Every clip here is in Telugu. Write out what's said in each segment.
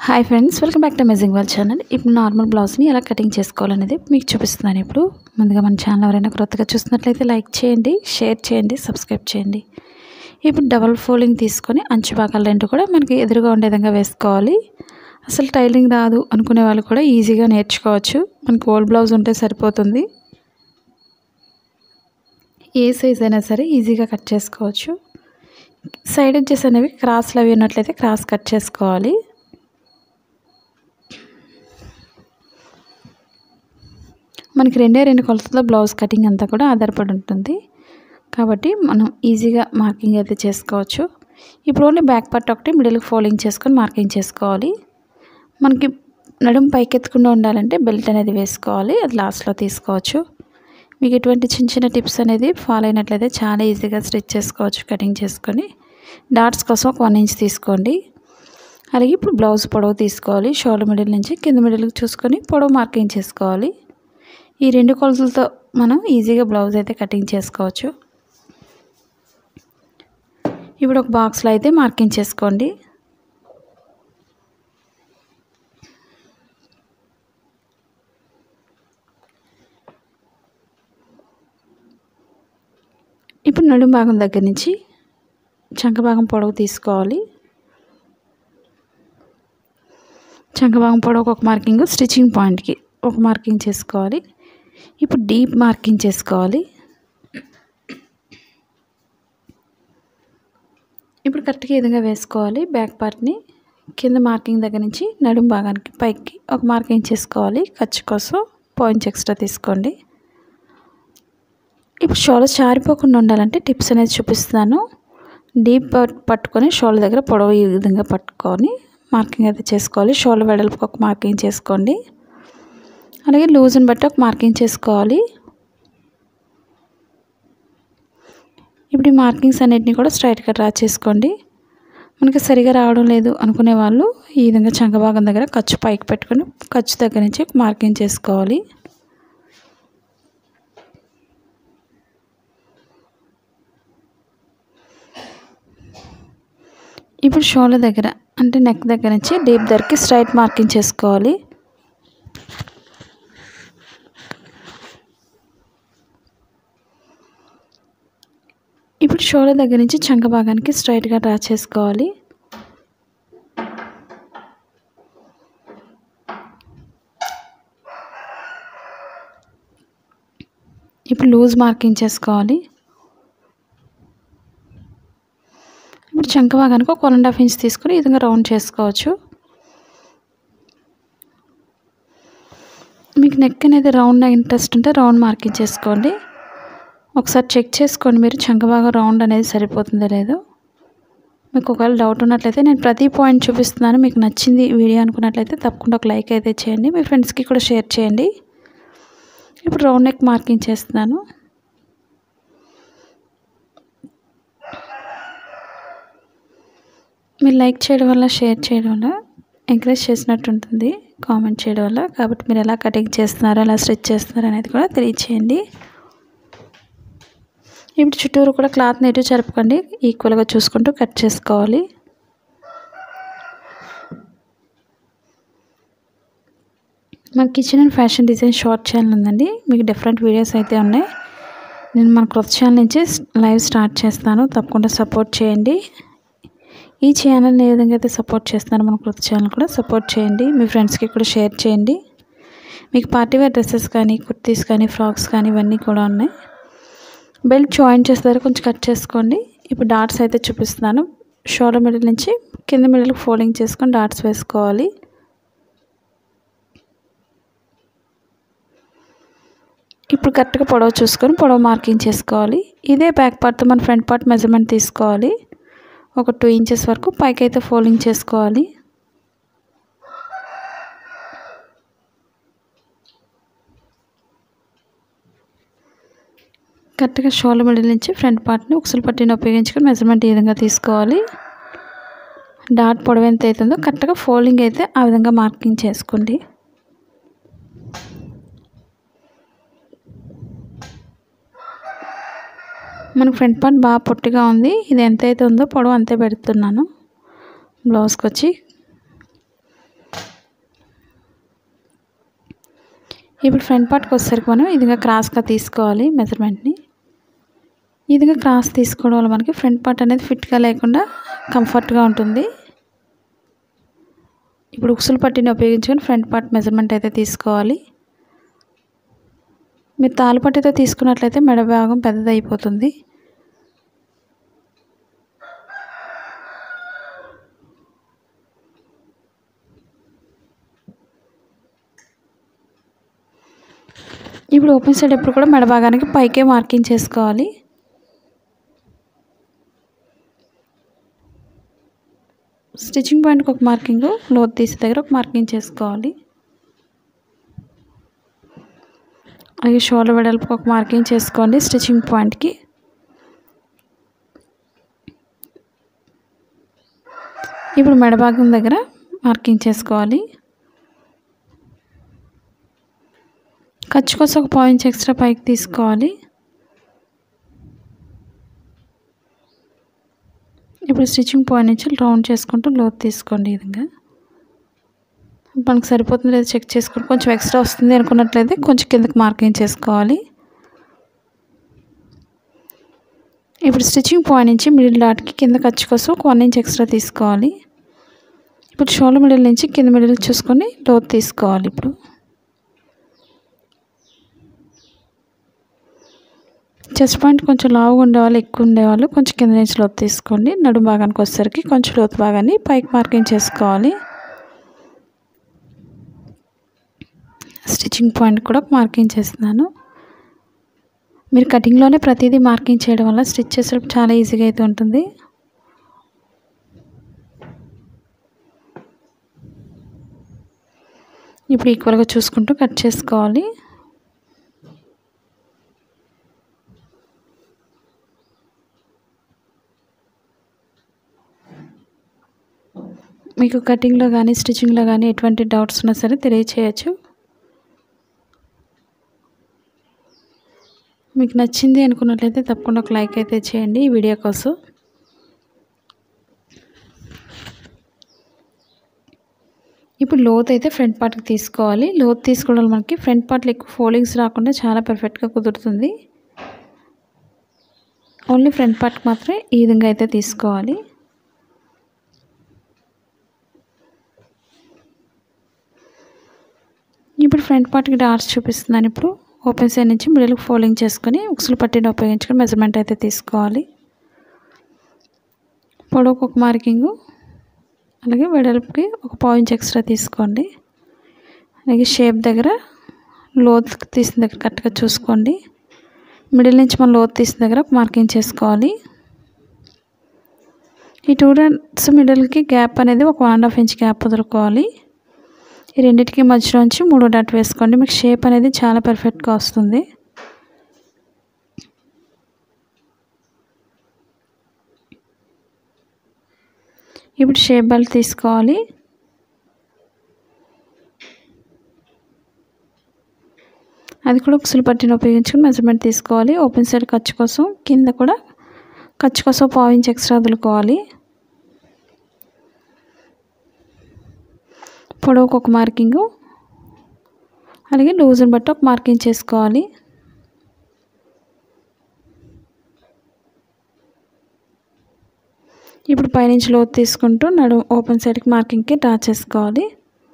hi friends welcome back to amazing world channel ఇప్పుడు నార్మల్ బ్లౌజ్ని ఎలా కటింగ్ చేసుకోవాలనేది మీకు చూపిస్తున్నాను ఇప్పుడు ముందుగా మన ఛానల్ ఎవరైనా కొత్తగా చూస్తున్నట్లయితే లైక్ చేయండి షేర్ చేయండి సబ్స్క్రైబ్ చేయండి ఇప్పుడు డబల్ ఫోల్డింగ్ తీసుకొని అంచు భాగాలు రెండు కూడా మనకి ఎదురుగా ఉండే విధంగా వేసుకోవాలి అసలు టైలింగ్ రాదు అనుకునే వాళ్ళు కూడా ఈజీగా నేర్చుకోవచ్చు మనకి ఓల్డ్ బ్లౌజ్ ఉంటే సరిపోతుంది ఏ సైజ్ అయినా సరే ఈజీగా కట్ చేసుకోవచ్చు సైడ్ ఎడ్జెస్ అనేవి క్రాస్లు అవి ఉన్నట్లయితే క్రాస్ కట్ చేసుకోవాలి మనకి రెండే రెండు కొలతలో బ్లౌజ్ కటింగ్ అంతా కూడా ఆధారపడి ఉంటుంది కాబట్టి మనం ఈజీగా మార్కింగ్ అయితే చేసుకోవచ్చు ఇప్పుడు ఓన్లీ బ్యాక్ పార్ట్ ఒకటి మిడిల్కి ఫోల్డింగ్ చేసుకొని మార్కింగ్ చేసుకోవాలి మనకి నడుము పైకెత్తకుండా ఉండాలంటే బెల్ట్ అనేది వేసుకోవాలి అది లాస్ట్లో తీసుకోవచ్చు మీకు ఎటువంటి చిన్న చిన్న టిప్స్ అనేది ఫాలో అయినట్లయితే చాలా ఈజీగా స్టిచ్ చేసుకోవచ్చు కటింగ్ చేసుకొని డాట్స్ కోసం ఒక వన్ ఇంచ్ తీసుకోండి అలాగే ఇప్పుడు బ్లౌజ్ పొడవు తీసుకోవాలి షోల్డర్ మిడిల్ నుంచి కింద మిడిల్కి చూసుకొని పొడవు మార్కింగ్ చేసుకోవాలి ఈ రెండు కొలతలతో మనం ఈజీగా బ్లౌజ్ అయితే కటింగ్ చేసుకోవచ్చు ఇప్పుడు ఒక బాక్స్లో అయితే మార్కింగ్ చేసుకోండి ఇప్పుడు నడుం భాగం దగ్గర నుంచి చంక భాగం పొడవు తీసుకోవాలి చంక భాగం పొడవుకు ఒక మార్కింగ్ స్టిచ్చింగ్ పాయింట్కి ఒక మార్కింగ్ చేసుకోవాలి ఇప్పుడు డీప్ మార్కింగ్ చేసుకోవాలి ఇప్పుడు కరెక్ట్గా ఈ విధంగా వేసుకోవాలి బ్యాక్ పార్ట్ని కింద మార్కింగ్ దగ్గర నుంచి నడుం భాగానికి పైకి ఒక మార్కింగ్ చేసుకోవాలి ఖర్చు కోసం పాయింట్స్ ఎక్స్ట్రా తీసుకోండి ఇప్పుడు షోల్డర్ చారిపోకుండా ఉండాలంటే టిప్స్ అనేది చూపిస్తాను డీప్ పట్టుకొని షోల్డర్ దగ్గర పొడవు ఈ విధంగా పట్టుకొని మార్కింగ్ అయితే చేసుకోవాలి షోల్డర్ వెడల్పుకి ఒక మార్కింగ్ చేసుకోండి అలాగే లూజ్ని బట్టి ఒక మార్కింగ్ చేసుకోవాలి ఇప్పుడు ఈ మార్కింగ్స్ అన్నిటిని కూడా స్ట్రైట్గా డ్రా చేసుకోండి మనకి సరిగా రావడం లేదు అనుకునే వాళ్ళు ఈ విధంగా చంకభాగం దగ్గర ఖర్చు పైకి పెట్టుకొని ఖర్చు దగ్గర నుంచి మార్కింగ్ చేసుకోవాలి ఇప్పుడు షోల్డర్ దగ్గర అంటే నెక్ దగ్గర నుంచి డీప్ దగ్గరికి స్ట్రైట్ మార్కింగ్ చేసుకోవాలి ఇప్పుడు షోల్డర్ దగ్గర నుంచి చంక భాగానికి స్ట్రైట్గా డ్రా చేసుకోవాలి ఇప్పుడు లూజ్ మార్కింగ్ చేసుకోవాలి ఇప్పుడు చంక భాగానికి ఒక వన్ అండ్ హాఫ్ ఇంచ్ తీసుకొని ఈ విధంగా రౌండ్ చేసుకోవచ్చు మీకు నెక్ అనేది రౌండ్ ఇంట్రెస్ట్ ఉంటే రౌండ్ మార్కింగ్ చేసుకోండి ఒకసారి చెక్ చేసుకోండి మీరు చంక భాగం రౌండ్ అనేది సరిపోతుందో లేదో మీకు ఒకవేళ డౌట్ ఉన్నట్లయితే నేను ప్రతి పాయింట్ చూపిస్తున్నాను మీకు నచ్చింది వీడియో అనుకున్నట్లయితే తప్పకుండా ఒక లైక్ అయితే చేయండి మీ ఫ్రెండ్స్కి కూడా షేర్ చేయండి ఇప్పుడు రౌండ్ నెక్ మార్కింగ్ చేస్తున్నాను మీరు లైక్ చేయడం వల్ల షేర్ చేయడం వల్ల ఎంకరేజ్ చేసినట్టు ఉంటుంది కామెంట్ చేయడం వల్ల కాబట్టి మీరు ఎలా కటింగ్ చేస్తున్నారో ఎలా స్టిచ్ చేస్తున్నారో అనేది కూడా తెలియచేయండి ఇప్పుడు చుట్టూరు కూడా క్లాత్ని ఎటు జరపకండి ఈక్వల్గా చూసుకుంటూ కట్ చేసుకోవాలి మన kitchen and fashion design short channel ఉందండి మీకు డిఫరెంట్ వీడియోస్ అయితే ఉన్నాయి నేను మన క్రొత్త ఛానల్ నుంచి లైవ్ స్టార్ట్ చేస్తాను తప్పకుండా సపోర్ట్ చేయండి ఈ ఛానల్ని ఏ విధంగా అయితే సపోర్ట్ చేస్తున్నారో మన క్రొత్త ఛానల్ కూడా సపోర్ట్ చేయండి మీ ఫ్రెండ్స్కి కూడా షేర్ చేయండి మీకు పార్టీ వేర్ డ్రెస్సెస్ కానీ కుర్తీస్ కానీ ఫ్రాక్స్ కానీ ఇవన్నీ కూడా ఉన్నాయి బెల్ట్ జాయిన్ చేస్తారు కొంచెం కట్ చేసుకోండి ఇప్పుడు డాట్స్ అయితే చూపిస్తున్నాను షోల్డర్ మిడిల్ నుంచి కింద మిడిల్కి ఫోల్డింగ్ చేసుకొని డాట్స్ వేసుకోవాలి ఇప్పుడు కరెక్ట్గా పొడవు చూసుకొని పొడవు మార్కింగ్ చేసుకోవాలి ఇదే బ్యాక్ పార్ట్తో మన ఫ్రంట్ పార్ట్ మెజర్మెంట్ తీసుకోవాలి ఒక టూ ఇంచెస్ వరకు పైకి అయితే ఫోల్డింగ్ చేసుకోవాలి కరెక్ట్గా షోల్డర్ మిడిల్ నుంచి ఫ్రంట్ పార్ట్ని ఉక్సులు పట్టిని ఉపయోగించుకొని మెజర్మెంట్ ఈ విధంగా తీసుకోవాలి డాట్ పొడవు ఎంత అవుతుందో కరెక్ట్గా ఫోల్డింగ్ అయితే ఆ విధంగా మార్కింగ్ చేసుకోండి మనకు ఫ్రంట్ పార్ట్ బాగా పొట్టిగా ఉంది ఇది ఎంత అయితే ఉందో పొడవు అంతే పెడుతున్నాను బ్లౌజ్కి వచ్చి ఇప్పుడు ఫ్రంట్ పార్ట్కి వచ్చేసరికి మనం ఈ విధంగా క్రాస్గా తీసుకోవాలి మెజర్మెంట్ని ఈ విధంగా క్రాస్ తీసుకోవడం వల్ల మనకి ఫ్రంట్ పార్ట్ అనేది ఫిట్గా లేకుండా కంఫర్ట్గా ఉంటుంది ఇప్పుడు ఉక్సులు పట్టిని ఉపయోగించుకొని ఫ్రంట్ పార్ట్ మెజర్మెంట్ అయితే తీసుకోవాలి మీరు తాలుపట్టితో తీసుకున్నట్లయితే మెడ భాగం పెద్దది అయిపోతుంది ఇప్పుడు ఓపెన్ సైడ్ ఎప్పుడు కూడా మెడ భాగానికి పైకే మార్కింగ్ చేసుకోవాలి స్టిచ్చింగ్ పాయింట్కి ఒక మార్కింగ్ లోతు తీసే దగ్గర ఒక మార్కింగ్ చేసుకోవాలి అలాగే షోల్డర్ వెడల్పుకి ఒక మార్కింగ్ చేసుకోండి స్టిచ్చింగ్ పాయింట్కి ఇప్పుడు మెడ భాగం దగ్గర మార్కింగ్ చేసుకోవాలి ఖర్చు కోసం ఒక పాయింట్స్ ఎక్స్ట్రా పైకి తీసుకోవాలి ఇప్పుడు స్టిచ్చింగ్ పాయింట్ నుంచి రౌండ్ చేసుకుంటూ లోతు తీసుకోండి ఈ విధంగా మనకు సరిపోతుంది లేదా చెక్ చేసుకుని కొంచెం ఎక్స్ట్రా వస్తుంది అనుకున్నట్లయితే కొంచెం కిందకి మార్కింగ్ చేసుకోవాలి ఇప్పుడు స్టిచ్చింగ్ పాయింట్ నుంచి మిడిల్ డాట్కి కింద ఖర్చు కోసం ఒక వన్ ఇంచ్ ఎక్స్ట్రా తీసుకోవాలి ఇప్పుడు షోల్డర్ మిడిల్ నుంచి కింద మిడిల్ చూసుకొని లోతు తీసుకోవాలి ఇప్పుడు చెస్ట్ పాయింట్ కొంచెం లావుగా ఉండేవాళ్ళు ఎక్కువ ఉండేవాళ్ళు కొంచెం కింద నుంచి లోతు తీసుకోండి నడుము భాగానికి వచ్చేసరికి కొంచెం లోతు భాగాన్ని పైకి మార్కింగ్ చేసుకోవాలి స్టిచ్చింగ్ పాయింట్ కూడా మార్కింగ్ చేస్తున్నాను మీరు కటింగ్లోనే ప్రతిదీ మార్కింగ్ చేయడం వల్ల స్టిచ్ చేసేటప్పుడు చాలా ఈజీగా అయితే ఉంటుంది ఇప్పుడు ఈక్వల్గా చూసుకుంటూ కట్ చేసుకోవాలి మీకు కటింగ్లో కానీ స్టిచ్చింగ్లో కానీ ఎటువంటి డౌట్స్ ఉన్నా సరే తెలియచేయచ్చు మీకు నచ్చింది అనుకున్నట్లయితే తప్పకుండా ఒక లైక్ అయితే చేయండి ఈ వీడియో కోసం ఇప్పుడు లోత్ అయితే ఫ్రంట్ పార్ట్కి తీసుకోవాలి లోత్ తీసుకోవడం మనకి ఫ్రంట్ పార్ట్లో ఎక్కువ ఫోల్డింగ్స్ రాకుండా చాలా పర్ఫెక్ట్గా కుదురుతుంది ఓన్లీ ఫ్రంట్ పార్ట్కి మాత్రమే ఈ విధంగా అయితే తీసుకోవాలి ఇప్పుడు ఫ్రంట్ పార్ట్కి డార్ట్స్ చూపిస్తున్నాను ఇప్పుడు ఓపెన్ సైడ్ నుంచి మిడిల్కి ఫోల్డింగ్ చేసుకొని ఉక్సులు పట్టిని ఉపయోగించుకొని మెజర్మెంట్ అయితే తీసుకోవాలి పొడవుకు ఒక మార్కింగు అలాగే వెడల్పుకి ఒక పాయింట్ ఎక్స్ట్రా తీసుకోండి అలాగే షేప్ దగ్గర లోతు తీసిన దగ్గర కరెక్ట్గా చూసుకోండి మిడిల్ నుంచి మనం లోతు తీసిన దగ్గర ఒక మార్కింగ్ చేసుకోవాలి ఈ టూ డాట్స్ మిడిల్కి గ్యాప్ అనేది ఒక one and half inch gap వదులుకోవాలి ఈ రెండింటికి మధ్యలోంచి మూడో డాట్ వేసుకోండి మీకు షేప్ అనేది చాలా పర్ఫెక్ట్గా వస్తుంది ఇప్పుడు షేప్ బెల్ట్ తీసుకోవాలి అది కూడా ఉక్సులు పట్టిన ఉపయోగించుకుని మెజర్మెంట్ తీసుకోవాలి ఓపెన్ సైడ్ ఖర్చు కోసం కింద కూడా ఖర్చు కోసం పావు ఇంచ్ ఎక్స్ట్రా వదులుకోవాలి పొడవుకు ఒక మార్కింగు అలాగే లూజ్ని బట్టి ఒక మార్కింగ్ చేసుకోవాలి ఇప్పుడు పైనుంచి లోతు తీసుకుంటూ నడు ఓపెన్ సైడ్కి మార్కింగ్కి డ్రా చేసుకోవాలి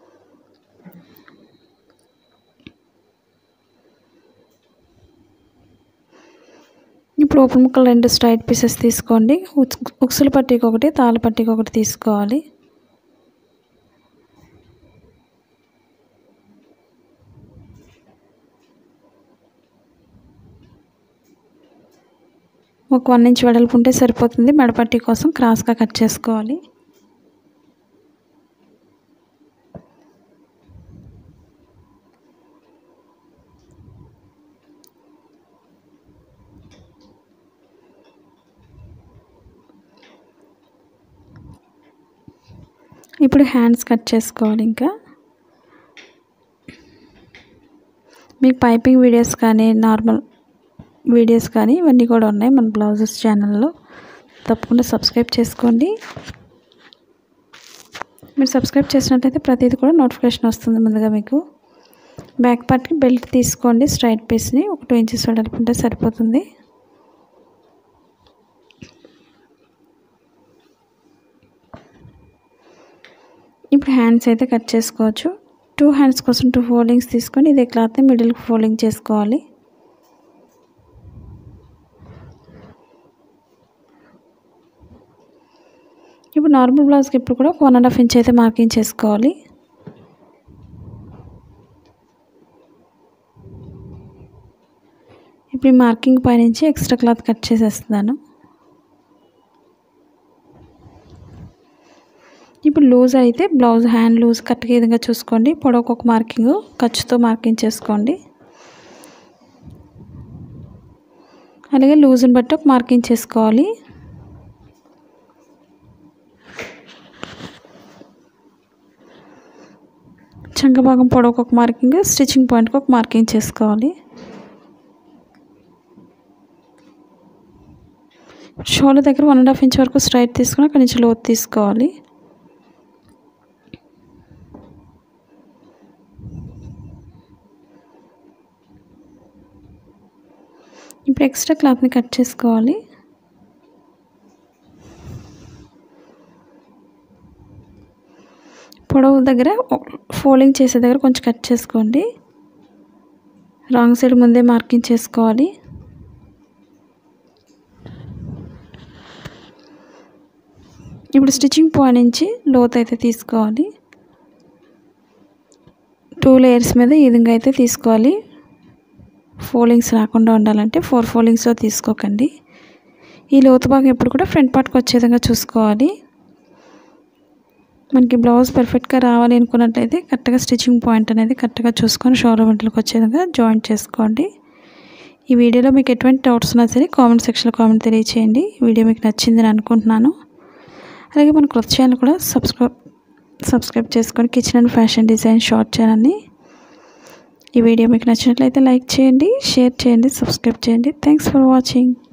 ఇప్పుడు ఓపెన్ ముక్కలు రెండు స్ట్రైట్ పీసెస్ తీసుకోండి ఉక్సుల పట్టీకి ఒకటి తాళ్ళ పట్టీకి ఒకటి తీసుకోవాలి ఒక వన్ ఇంచ్ వెడల్పు ఉంటే సరిపోతుంది మెడపట్టి కోసం క్రాస్గా కట్ చేసుకోవాలి ఇప్పుడు హ్యాండ్స్ కట్ చేసుకోవాలి ఇంకా మీకు పైపింగ్ వీడియోస్ కానీ నార్మల్ వీడియోస్ కానీ ఇవన్నీ కూడా ఉన్నాయి మన బ్లౌజెస్ ఛానల్లో తప్పకుండా సబ్స్క్రైబ్ చేసుకోండి మీరు సబ్స్క్రైబ్ చేసినట్లయితే ప్రతిదీ కూడా నోటిఫికేషన్ వస్తుంది ముందుగా మీకు బ్యాక్ పార్ట్కి బెల్ట్ తీసుకోండి స్ట్రైట్ పీస్ని ఒక టూ ఇంచెస్ వెడల్పుంటే సరిపోతుంది ఇప్పుడు హ్యాండ్స్ అయితే కట్ చేసుకోవచ్చు టూ హ్యాండ్స్ కోసం టూ ఫోల్డింగ్స్ తీసుకొని ఇదే క్లాత్ని మిడిల్కి ఫోల్డింగ్ చేసుకోవాలి ఇప్పుడు నార్మల్ బ్లౌజ్కి ఇప్పుడు కూడా వన్ అండ్ హాఫ్ ఇంచ్ అయితే మార్కింగ్ చేసుకోవాలి ఇప్పుడు ఈ మార్కింగ్ పైనుంచి ఎక్స్ట్రా క్లాత్ కట్ చేసేస్తున్నాను ఇప్పుడు లూజ్ అయితే బ్లౌజ్ హ్యాండ్ లూజ్ కరెక్ట్గా విధంగా చూసుకోండి పొడవుకు ఒక మార్కింగ్ ఖర్చుతో మార్కింగ్ చేసుకోండి అలాగే లూజ్ని బట్టి ఒక మార్కింగ్ చేసుకోవాలి చంక భాగం పొడవుకు ఒక మార్కింగ్ స్టిచ్చింగ్ పాయింట్కి ఒక మార్కింగ్ చేసుకోవాలి షోల్డర్ దగ్గర వన్ అండ్ హాఫ్ ఇంచ్ వరకు స్ట్రైట్ తీసుకుని అక్కడి నుంచి లోతు తీసుకోవాలి ఇప్పుడు ఎక్స్ట్రా క్లాత్ని కట్ చేసుకోవాలి పొడవు దగ్గర ఫోల్డింగ్ చేసే దగ్గర కొంచెం కట్ చేసుకోండి రాంగ్ సైడ్ ముందే మార్కింగ్ చేసుకోవాలి ఇప్పుడు స్టిచ్చింగ్ పాయింట్ నుంచి లోత్ అయితే తీసుకోవాలి టూ లేయర్స్ మీద ఈ విధంగా అయితే తీసుకోవాలి ఫోల్డింగ్స్ రాకుండా ఉండాలంటే ఫోర్ ఫోల్డింగ్స్లో తీసుకోకండి ఈ లోతు భాగం ఎప్పుడు కూడా ఫ్రంట్ పార్ట్కి వచ్చే విధంగా చూసుకోవాలి మనకి బ్లౌజ్ పర్ఫెక్ట్గా రావాలి అనుకున్నట్లయితే కరెక్ట్గా స్టిచ్చింగ్ పాయింట్ అనేది కరెక్ట్గా చూసుకొని షోల్డర్ వెంటలకు వచ్చే విధంగా జాయింట్ చేసుకోండి ఈ వీడియోలో మీకు ఎటువంటి డౌట్స్ ఉన్నా సరే కామెంట్ సెక్షన్లో కామెంట్ తెలియచేయండి వీడియో మీకు నచ్చిందని అనుకుంటున్నాను అలాగే మన కొత్త ఛానల్ కూడా సబ్స్క్రైబ్ సబ్స్క్రైబ్ చేసుకొని kitchen and fashion design short ఛానల్ని ఈ వీడియో మీకు నచ్చినట్లయితే లైక్ చేయండి షేర్ చేయండి సబ్స్క్రైబ్ చేయండి థ్యాంక్స్ ఫర్ వాచింగ్